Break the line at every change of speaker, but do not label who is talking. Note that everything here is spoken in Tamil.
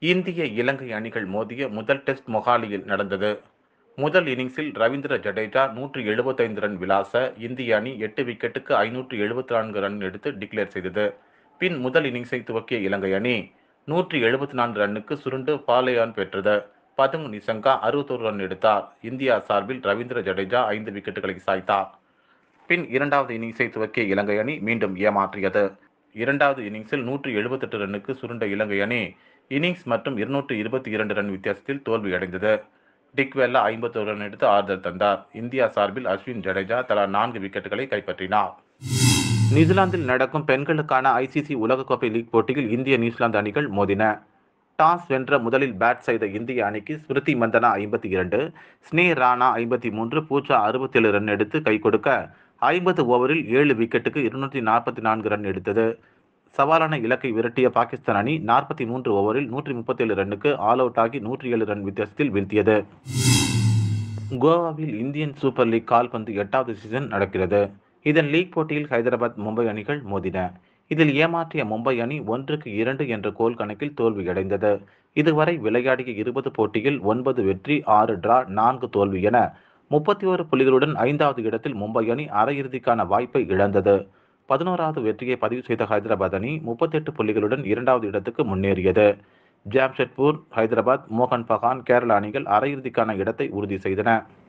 இந்திய இலங்கை அணிகள் மோதிய முதல் டெஸ்ட் மொஹாலியில் நடந்தது முதல் இன்னிங்ஸில் ரவீந்திர ஜடேஜா நூற்றி எழுபத்தைந்து ரன் விளாச இந்திய அணி எட்டு விக்கெட்டுக்கு ஐநூற்று எழுபத்தி நான்கு ரன் எடுத்து டிக்ளேர் செய்தது பின் முதல் இன்னிங்ஸை துவக்கிய இலங்கை அணி நூற்றி எழுபத்தி நான்கு ரன்னுக்கு சுருண்டு பாலேயான் பெற்றது பதுங் நிசங்கா அறுபத்தோரு ரன் எடுத்தார் இந்தியா சார்பில் ரவீந்திர ஜடேஜா ஐந்து விக்கெட்டுகளை சாய்த்தார் பின் இரண்டாவது இன்னிங்ஸை துவக்கிய இலங்கை அணி மீண்டும் ஏமாற்றியது இரண்டாவது இன்னிங்ஸில் நூற்றி எழுபத்தெட்டு ரன்னுக்கு சுருண்ட இலங்கை அணி இன்னிங்ஸ் மற்றும் இருநூற்று இருபத்தி இரண்டு ரன் வித்தியாசத்தில் தோல்வியடைந்தது டிக்வெல்லா ஐம்பத்தோரு ரன் எடுத்து ஆறுதல் தந்தார் இந்தியா சார்பில் அஸ்வின் ஜடேஜா தலா நான்கு விக்கெட்டுகளை கைப்பற்றினார் நியூசிலாந்தில் நடக்கும் பெண்களுக்கான ஐசிசி உலகக்கோப்பை லீக் போட்டியில் இந்திய நியூசிலாந்து அணிகள் மோதின டாஸ் வென்ற முதலில் பேட் செய்த இந்திய அணிக்கு ஸ்மிருதி மந்தனா ஐம்பத்தி இரண்டு ஸ்னே ராணா ஐம்பத்தி மூன்று பூஜா அறுபத்தேழு ரன் எடுத்து கை கொடுக்க ஐம்பது ஓவரில் ஏழு விக்கெட்டுக்கு இருநூற்றி நாற்பத்தி நான்கு ரன் எடுத்தது சவாலான இலக்கை விரட்டிய பாகிஸ்தான் அணி நாற்பத்தி மூன்று ஓவரில் நூற்றி முப்பத்தேழு ரன்னுக்கு ஆல் அவுட் ஆகி நூற்றி ஏழு ரன் வித்தியாசத்தில் வீழ்த்தியது கோவாவில் இந்தியன் சூப்பர் லீக் கால்பந்து எட்டாவது சீசன் நடக்கிறது இதன் லீக் போட்டியில் ஹைதராபாத் மும்பை அணிகள் மோதின இதில் ஏமாற்றிய மும்பை அணி ஒன்றுக்கு இரண்டு என்ற கோல் கணக்கில் தோல்வியடைந்தது இதுவரை விளையாடிய இருபது போட்டியில் ஒன்பது வெற்றி ஆறு டிரா நான்கு தோல்வி என முப்பத்தி ஓரு புள்ளிகளுடன் ஐந்தாவது இடத்தில் மும்பை அணி அரையிறுதிக்கான வாய்ப்பை இழந்தது பதினோராவது வெற்றியை பதிவு செய்த ஹைதராபாத் அணி முப்பத்தெட்டு புள்ளிகளுடன் இரண்டாவது இடத்துக்கு முன்னேறியது ஜாம்ஷெட்பூர் ஹைதராபாத் மோகன் பகான் கேரள அணிகள் அரையிறுதிக்கான இடத்தை உறுதி செய்தன